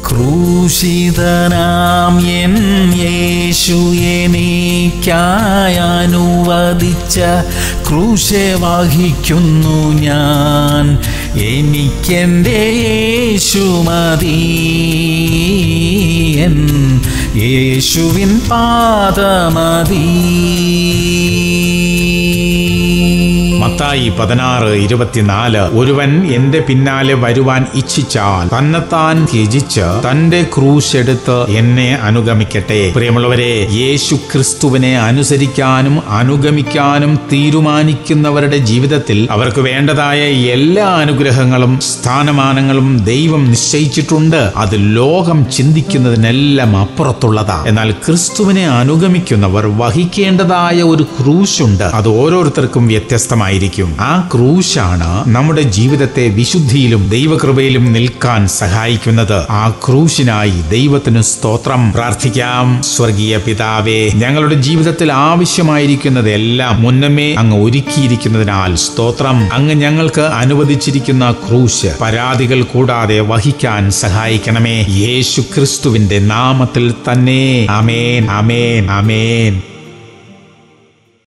ക്രൂശിതനാം N യേശു എനിക്കായി അനുവദിച്ച ക്രൂശെ വഹിക്കുന്നു ഞാൻ എനിക്കെൻ്റെ യേശു മതി എൻ യേശുവിൻ പാദമതി മത്തായി പതിനാറ് ഇരുപത്തിനാല് ഒരുവൻ എന്റെ പിന്നാലെ വരുവാൻ ഇച്ഛിച്ചാൽ തന്നെത്താൻ ത്യജിച്ച് തന്റെ ക്രൂശ് എടുത്ത് എന്നെ അനുഗമിക്കട്ടെ പ്രിയമുള്ളവരെ യേശു ക്രിസ്തുവിനെ അനുസരിക്കാനും അനുഗമിക്കാനും തീരുമാനിക്കുന്നവരുടെ ജീവിതത്തിൽ അവർക്ക് വേണ്ടതായ എല്ലാ അനുഗ്രഹങ്ങളും സ്ഥാനമാനങ്ങളും ദൈവം നിശ്ചയിച്ചിട്ടുണ്ട് അത് ലോകം ചിന്തിക്കുന്നതിനെല്ലാം അപ്പുറത്തുള്ളതാ എന്നാൽ ക്രിസ്തുവിനെ അനുഗമിക്കുന്നവർ വഹിക്കേണ്ടതായ ഒരു ക്രൂശുണ്ട് അത് ഓരോരുത്തർക്കും വ്യത്യസ്തമായിരിക്കും ആ ക്രൂശാണ് നമ്മുടെ ജീവിതത്തെ വിശുദ്ധിയിലും ദൈവകൃപയിലും നിൽക്കാൻ സഹായിക്കുന്നത് ആ ക്രൂശിനായി ദൈവത്തിന് സ്തോത്രം പ്രാർത്ഥിക്കാം സ്വർഗീയ പിതാവേ ഞങ്ങളുടെ ജീവിതത്തിൽ ആവശ്യമായിരിക്കുന്നതെല്ലാം മുന്നമേ അങ്ങ് ഒരുക്കിയിരിക്കുന്നതിനാൽ സ്തോത്രം അങ്ങ് ഞങ്ങൾക്ക് അനുവദിച്ചിരിക്കുന്ന ക്രൂശ് പരാതികൾ കൂടാതെ വഹിക്കാൻ സഹായിക്കണമേ യേശു ക്രിസ്തുവിന്റെ നാമത്തിൽ തന്നെ അമേൻ അമേൻ അമേൻ